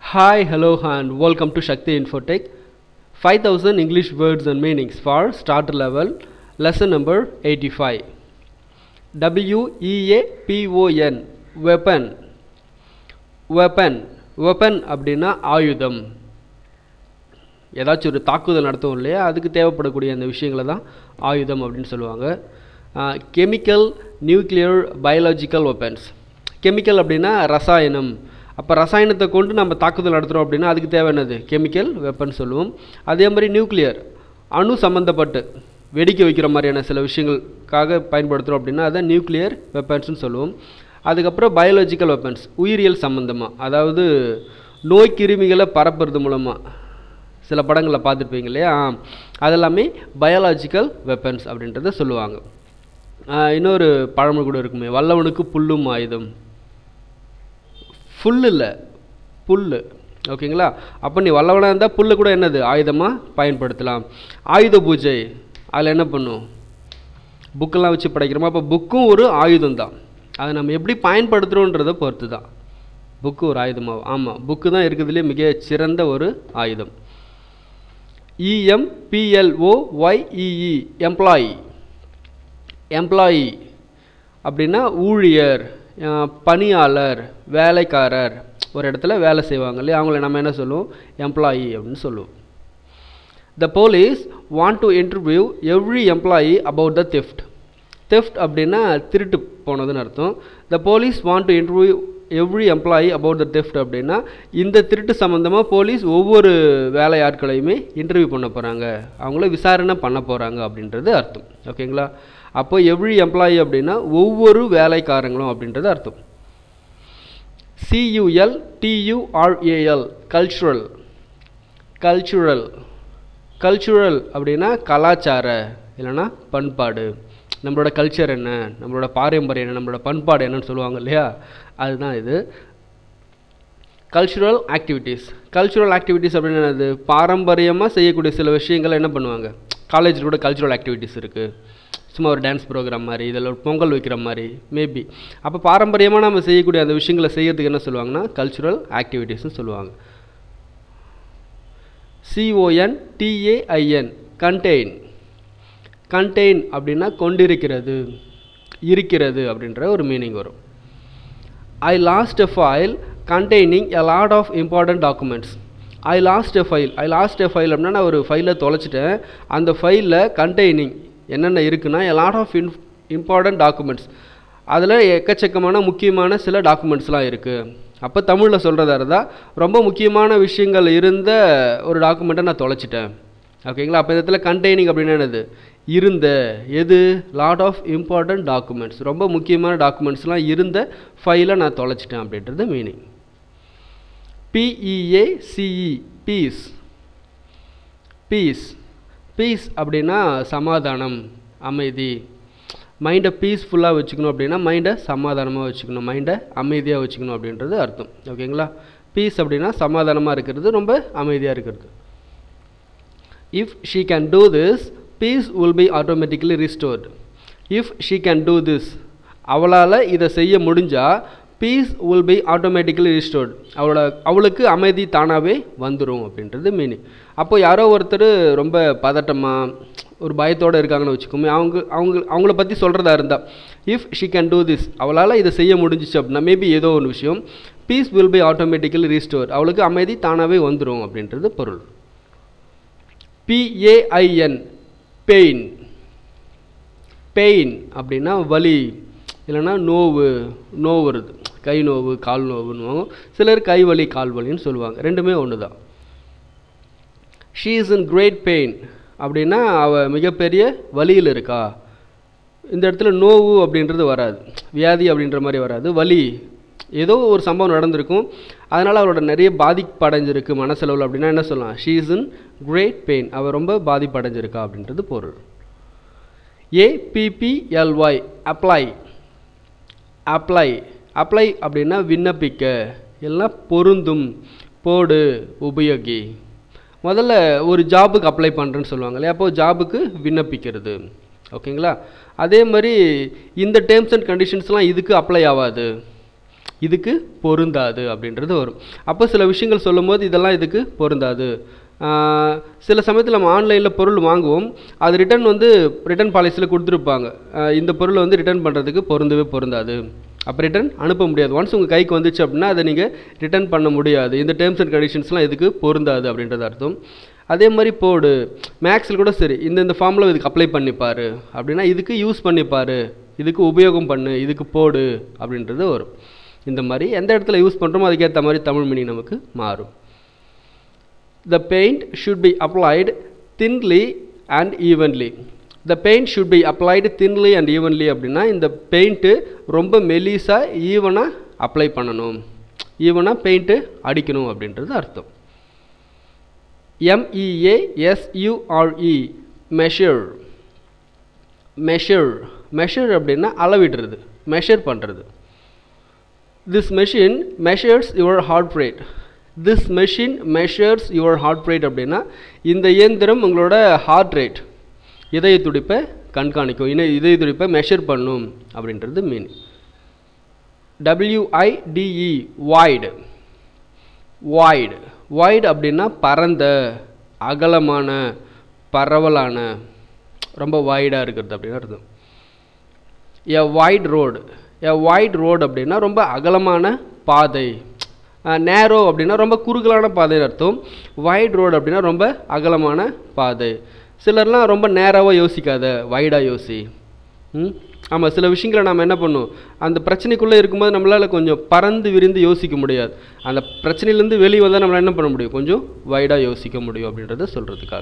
Hi, hello, and welcome to Shakti Infotech. 5000 English words and meanings for starter level, lesson number 85. W E A P O N, weapon. Weapon. Weapon அப்படின்னா ஆயுதம் ஏதாச்சும் ஒரு தாக்குதல் நடத்தும் இல்லையா அதுக்கு தேவைப்படக்கூடிய அந்த விஷயங்களை தான் ஆயுதம் அப்படின்னு சொல்லுவாங்க chemical nuclear biological weapons chemical அப்படின்னா ரசாயனம் அப்போ ரசாயனத்தை கொண்டு நம்ம தாக்குதல் நடத்துகிறோம் அப்படின்னா அதுக்கு தேவையானது கெமிக்கல் வெப்பன் சொல்லுவோம் அதே மாதிரி நியூக்ளியர் அணு சம்மந்தப்பட்டு வெடிக்க வைக்கிற மாதிரியான சில விஷயங்களுக்காக பயன்படுத்துகிறோம் அப்படின்னா அதை நியூக்ளியர் வெப்பன்ஸ்னு சொல்லுவோம் அதுக்கப்புறம் பயாலஜிக்கல் வெப்பன்ஸ் உயிரியல் சம்மந்தமாக அதாவது நோய் கிருமிகளை பரப்புறது மூலமாக சில படங்களில் பார்த்துருப்பீங்க இல்லையா அதெல்லாமே பயாலஜிக்கல் வெப்பன்ஸ் அப்படின்றத சொல்லுவாங்க இன்னொரு பழமொழி கூட இருக்குமே வல்லவனுக்கு புல்லும் ஆயுதம் ஃபுல் இல்லை புல் ஓகேங்களா அப்போ நீ வல்லவனாக இருந்தால் புல்லு கூட என்னது ஆயுதமாக பயன்படுத்தலாம் ஆயுத பூஜை அதில் என்ன பண்ணும் புக்கெல்லாம் வச்சு படைக்கிறோமா அப்போ புக்கும் ஒரு ஆயுதம் தான் அதை நம்ம எப்படி பயன்படுத்துகிறோன்றதை பொறுத்து தான் புக்கு ஒரு ஆயுதமாகும் ஆமாம் புக்கு தான் இருக்கிறதுலே மிக சிறந்த ஒரு ஆயுதம் இஎம்பிஎல்ஓ ஒய்இஇ எம்ப்ளாயி எம்ப்ளாயி அப்படின்னா ஊழியர் பணியாளர் வேலைக்காரர் ஒரு இடத்துல வேலை செய்வாங்க இல்லையா அவங்கள நம்ம என்ன சொல்லுவோம் எம்ப்ளாயி அப்படின்னு சொல்லுவோம் the police want to interview every employee about the theft theft அப்படின்னா திருட்டு போனதுன்னு அர்த்தம் the police want to interview every employee about the theft அப்படின்னா இந்த திருட்டு சம்மந்தமாக போலீஸ் ஒவ்வொரு வேலை ஆட்களையுமே இன்டர்வியூ பண்ண போகிறாங்க அவங்கள விசாரணை பண்ண போகிறாங்க அப்படின்றது அர்த்தம் ஓகேங்களா அப்போ எவ்ரி எம்ப்ளாயி அப்படின்னா ஒவ்வொரு வேலைக்காரங்களும் அப்படின்றது அர்த்தம் C U L T U R A L cultural cultural cultural அப்படின்னா கலாச்சார இல்லைன்னா பண்பாடு நம்மளோட கல்ச்சர் என்ன நம்மளோட பாரம்பரியம் என்ன நம்மளோட பண்பாடு என்னன்னு சொல்லுவாங்க இல்லையா அதுதான் இது கல்ச்சுரல் ஆக்டிவிட்டீஸ் கல்ச்சுரல் ஆக்டிவிட்டீஸ் அப்படின்னு என்னது பாரம்பரியமாக செய்யக்கூடிய சில விஷயங்கள் என்ன பண்ணுவாங்க காலேஜில் கூட கல்ச்சுரல் ஆக்டிவிட்டீஸ் இருக்குது சும்மா ஒரு டான்ஸ் ப்ரோக்ராம் மாதிரி இதில் ஒரு பொங்கல் வைக்கிற மாதிரி மேபி அப்போ பாரம்பரியமாக நம்ம செய்யக்கூடிய அந்த விஷயங்களை செய்யறதுக்கு என்ன சொல்லுவாங்கன்னா கல்ச்சுரல் ஆக்டிவிட்டீஸ்னு சொல்லுவாங்க சிஓஎன் டிஏஐஎன் கண்டெயின் கண்டெயின் அப்படின்னா கொண்டிருக்கிறது இருக்கிறது அப்படின்ற ஒரு மீனிங் வரும் I lost a file containing a lot of important documents I lost a file I lost a file அப்படின்னா நான் ஒரு ஃபைலை தொலைச்சிட்டேன் அந்த ஃபைலில் கண்டெய்னிங் என்னென்ன இருக்குன்னா a lot of in important documents அதில் எக்கச்சக்கமான முக்கியமான சில டாக்குமெண்ட்ஸ்லாம் இருக்குது அப்போ தமிழில் சொல்கிறதா இருந்தால் ரொம்ப முக்கியமான விஷயங்கள் இருந்த ஒரு டாக்குமெண்ட்டை நான் தொலைச்சிட்டேன் ஓகேங்களா அப்போ இதில் கண்டெய்னிங் அப்படின்னா என்னது இருந்த எது லாட் ஆஃப் இம்பார்ட்டன்ட் டாக்குமெண்ட்ஸ் ரொம்ப முக்கியமான டாக்குமெண்ட்ஸ்லாம் இருந்த ஃபைலை நான் தொலைச்சிட்டேன் அப்படின்றது meaning P E A C E peace peace peace அப்படின்னா சமாதானம் அமைதி மைண்டை பீஸ்ஃபுல்லாக வச்சுக்கணும் அப்படின்னா மைண்டை சமாதானமாக வச்சுக்கணும் மைண்டை அமைதியாக வச்சுக்கணும் அப்படின்றது அர்த்தம் ஓகேங்களா பீஸ் அப்படின்னா சமாதானமாக இருக்கிறது ரொம்ப அமைதியாக இருக்கிறது if she can do this peace will be automatically restored if she can do this அவளால் இதை செய்ய முடிஞ்சால் peace will be automatically restored அவளோட அவளுக்கு அமைதி தானாகவே வந்துடும் அப்படின்றது மீனிங் அப்போ யாரோ ஒருத்தர் ரொம்ப பதட்டமாக ஒரு பயத்தோடு இருக்காங்கன்னு வச்சுக்கோமே அவங்க அவங்க அவங்கள பற்றி சொல்கிறதா இருந்தால் if she can do this அவளால் இதை செய்ய முடிஞ்சிச்சு அப்படின்னா மேபி ஏதோ ஒரு விஷயம் peace will be automatically restore அவளுக்கு அமைதி தானாகவே வந்துடும் அப்படின்றது பொருள் பிஏஐஎன் பெயின் பெயின் அப்படின்னா வலி இல்லைன்னா நோவு நோவு வருது கை நோவு கால் நோவுன்னு சிலர் கை வலி கால் வலின்னு சொல்லுவாங்க ரெண்டுமே ஒன்று தான் she is in great pain அப்படின்னா அவள் மிகப்பெரிய வலியில் இருக்கா இந்த இடத்துல நோவு அப்படின்றது வராது வியாதி அப்படின்ற மாதிரி வராது வலி ஏதோ ஒரு சம்பவம் நடந்திருக்கும் அதனால் அவளோட நிறைய பாதிப்படைஞ்சிருக்கு மனசளவில் அப்படின்னா என்ன சொல்லலாம் she is in great pain அவள் ரொம்ப பாதிப்படைஞ்சிருக்கா அப்படின்றது பொருள் ஏபிபிஎல்ஒய் அப்ளை அப்ளை அப்ளை அப்படின்னா விண்ணப்பிக்க இல்லைன்னா பொருந்தும் போடு உபயோகி முதல்ல ஒரு ஜாபுக்கு அப்ளை பண்ணுறேன்னு சொல்லுவாங்க இல்லையா அப்போது ஜாபுக்கு விண்ணப்பிக்கிறது ஓகேங்களா அதே மாதிரி இந்த டேர்ம்ஸ் அண்ட் கண்டிஷன்ஸ்லாம் இதுக்கு அப்ளை ஆகாது இதுக்கு பொருந்தாது அப்படின்றது வரும் அப்போ சில விஷயங்கள் சொல்லும்போது இதெல்லாம் இதுக்கு பொருந்தாது ஆஹ் சில சமயத்தில் நம்ம ஆன்லைனில் பொருள் வாங்குவோம் அது ரிட்டர்ன் வந்து ரிட்டர்ன் பாலிசியில் கொடுத்துருப்பாங்க ஆஹ் இந்த பொருளை வந்து ரிட்டர்ன் பண்ணுறதுக்கு பொருந்தவே பொருந்தாது அப்போ ரிட்டர்ன் அனுப்ப முடியாது ஒன்ஸ் உங்கள் கைக்கு வந்துச்சு அப்படின்னா அதை நீங்கள் ரிட்டர்ன் பண்ண முடியாது இந்த டேர்ம்ஸ் அண்ட் கண்டிஷன்ஸ்லாம் இதுக்கு பொருந்தாது அப்படின்றது அர்த்தம் அதே மாதிரி போடு மேக்ஸில் கூட சரி இந்த இந்த ஃபார்முலா இதுக்கு அப்ளை பண்ணிப்பாரு அப்படின்னா இதுக்கு யூஸ் பண்ணிப்பாரு இதுக்கு உபயோகம் பண்ணு இதுக்கு போடு அப்படின்றது வரும் இந்த மாதிரி எந்த இடத்துல யூஸ் பண்ணுறோமோ அதுக்கேற்ற மாதிரி தமிழ் மீனிங் நமக்கு மாறும் the paint should be applied thinly and evenly the paint should be applied thinly and evenly அப்படின்னா இந்த பெயிண்ட்டு ரொம்ப மெலிசாக ஈவனாக அப்ளை பண்ணணும் ஈவனாக பெயிண்ட்டு அடிக்கணும் அப்படின்றது அர்த்தம் எம்இஏஎஸ்யூஆர்இ மெஷர் மெஷர் மெஷர் அப்படின்னா அளவிடுறது மெஷர் பண்ணுறது this machine measures your heart rate this machine measures your heart rate அப்படின்னா இந்த இயந்திரம் உங்களோட ஹார்ட் ரேட் இதய துடிப்பை கண்காணிக்கும் இன இதய துடிப்பை மெஷர் பண்ணும் அப்படின்றது mean W I D E wide wide wide அப்படின்னா பரந்த அகலமான பரவலான ரொம்ப வைடாக இருக்கிறது அப்படின்னு அர்த்தம் a wide road a wide road அப்படின்னா ரொம்ப அகலமான பாதை நேரோ அப்படின்னா ரொம்ப குறுகலான பாதைன்னு அர்த்தம் வைட் ரோடு அப்படின்னா ரொம்ப அகலமான பாதை சிலர்லாம் ரொம்ப நேராவாக யோசிக்காத வைடாக யோசி ம் ஆமாம் சில விஷயங்களை நம்ம என்ன பண்ணுவோம் அந்த பிரச்சனைக்குள்ளே இருக்கும்போது நம்மளால் கொஞ்சம் பறந்து விரிந்து யோசிக்க முடியாது அந்த பிரச்சனையிலேருந்து வெளியே வந்தால் நம்மளால் என்ன பண்ண முடியும் கொஞ்சம் வைடாக யோசிக்க முடியும் அப்படின்றத சொல்கிறதுக்காக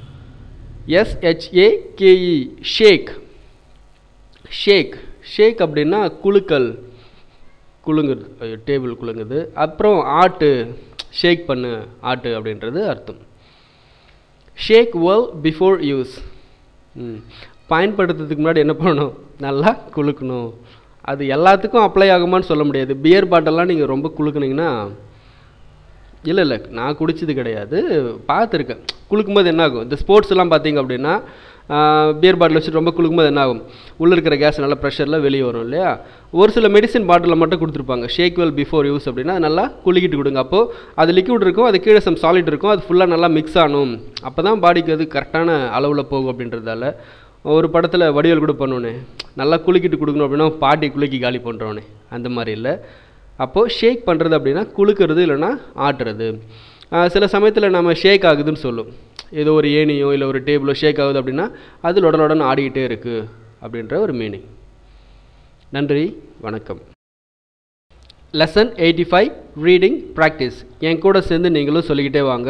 எஸ்ஹெச்ஏகேஇ ஷேக் ஷேக் ஷேக் அப்படின்னா குலுக்கல் குலுங்குறது ஐயோ, டேபிள் குலுங்குது அப்புறம் ஆட்டு ஷேக் பண்ணு ஆட்டு அப்படின்றது அர்த்தம் ஷேக் வெல் பிஃபோர் யூஸ் ம் பயன்படுத்துறதுக்கு முன்னாடி என்ன பண்ணணும் நல்லா குலுக்கணும் அது எல்லாத்துக்கும் அப்ளை ஆகுமான்னு சொல்ல முடியாது பியர் பாட்டெல்லாம் நீங்கள் ரொம்ப குலுக்குனீங்கன்னா இல்லை இல்லை நான் குடிச்சது கிடையாது பார்த்துருக்கேன் குளுக்கும்போது என்ன ஆகும் இந்த ஸ்போர்ட்ஸ் எல்லாம் பார்த்தீங்க அப்படின்னா பியர் பாட்டில் வச்சுட்டு ரொம்ப குளுக்கும்போது என்ன ஆகும் உள்ளே இருக்கிற கேஸ் நல்ல ப்ரெஷரில் வெளியே வரும் இல்லையா ஒரு சில மெடிசின் பாட்டிலில் மட்டும் கொடுத்துருப்பாங்க ஷேக் வெல் பிஃபோர் யூஸ் அப்படின்னா அது நல்லா குலுக்கிட்டு கொடுங்க அப்போது அது லிக்விட் இருக்கும் அது கீழே சம் சாலிட் இருக்கும் அது ஃபுல்லாக நல்லா மிக்ஸ் ஆகணும் அப்போ தான் பாடிக்கு அது கரெக்டான அளவில் போகும் அப்படின்றதால ஒரு படத்தில் வடிவேல் கூட பண்ணுவோனே நல்லா குலுக்கிட்டு கொடுக்கணும் அப்படின்னா பாட்டி குலுக்கி காலி பண்ணுறோனே அந்த மாதிரி இல்லை அப்போது ஷேக் பண்ணுறது அப்படின்னா குலுக்கிறது இல்லைன்னா ஆட்டுறது ஆஹ் சில சமயத்தில் நம்ம ஷேக் ஆகுதுன்னு சொல்லும் ஏதோ ஒரு ஏணியோ இல்லை ஒரு டேபிளோ ஷேக் ஆகுது அப்படின்னா அது உடனுடன் ஆடிக்கிட்டே இருக்குது அப்படின்ற ஒரு மீனிங் நன்றி வணக்கம் lesson eighty five reading practice என் கூட சேர்ந்து நீங்களும் சொல்லிக்கிட்டே வாங்க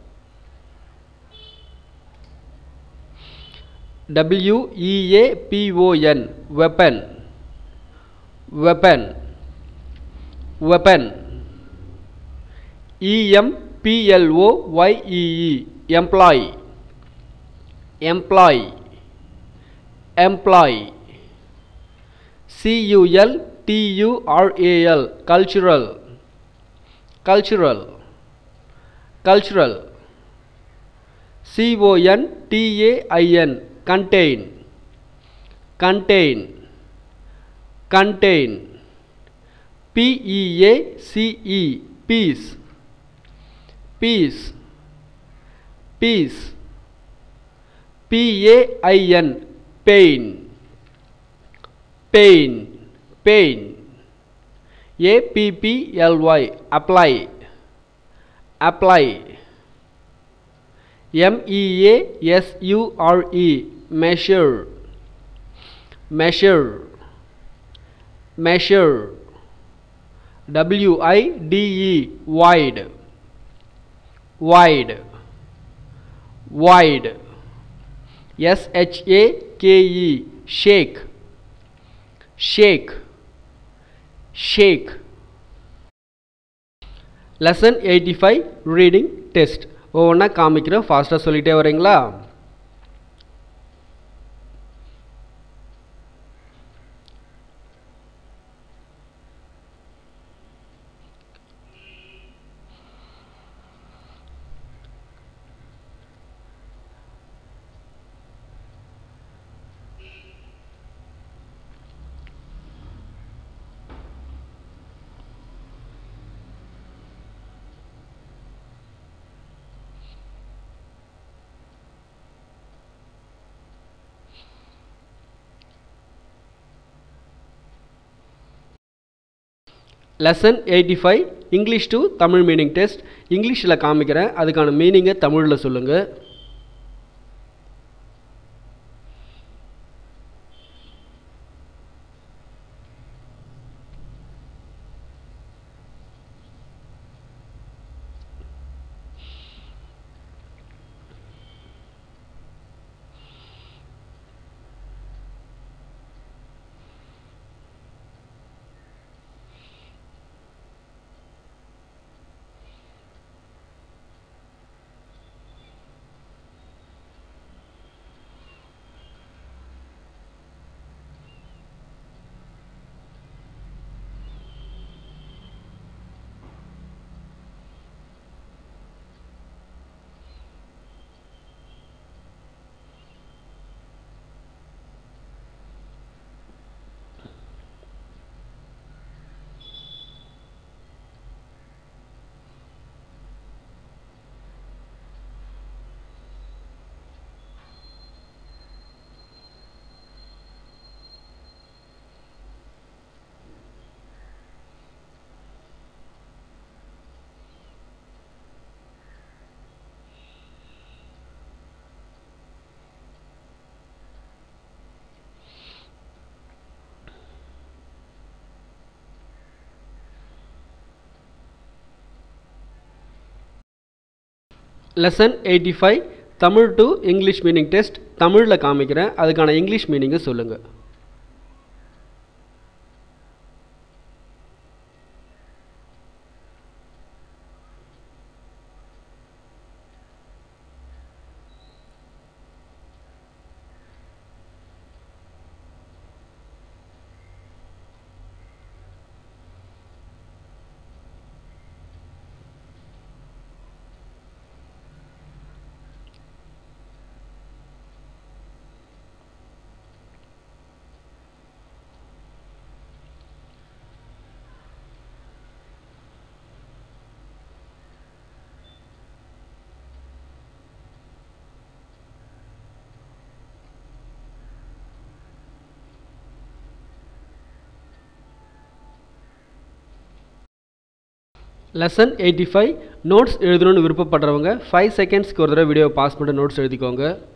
W E A P O N weapon weapon weapon E-M-P-L-O-Y-E-E employee employee employee C-U-L-T-U-R-A-L cultural cultural cultural C-O-N-T-A-I-N contain contain contain P-E-A-C-E peace peace peace P-A-I-N pain pain pain A-P-P-L-Y apply apply M-E-A-S-U-R-E measure measure measure W I D E wide wide wide S H A K E shake shake shake lesson eighty five reading test ஒவ்வொன்றா காமிக்கிறேன் ஃபாஸ்ட்டாக சொல்லிகிட்டே வரீங்களா lesson eighty five English to Tamil meaning test இங்கிலீஷில் காமிக்கிறேன் அதுக்கான மீனிங்கை தமிழில் சொல்லுங்கள் lesson eighty five Tamil to English meaning test தமிழில் காமிக்கிறேன் அதுக்கான இங்கிலீஷ் மீனிங்கை சொல்லுங்கள் லெசன் எயிட்டி ஃபைவ் நோட்ஸ் எழுதணும்னு விருப்பப்படுறவங்க ஃபைவ் செகண்ட்ஸ்க்கு ஒரு தடவை வீடியோ பாஸ் பண்ணிட்டு நோட்ஸ் எழுதிக்கோங்க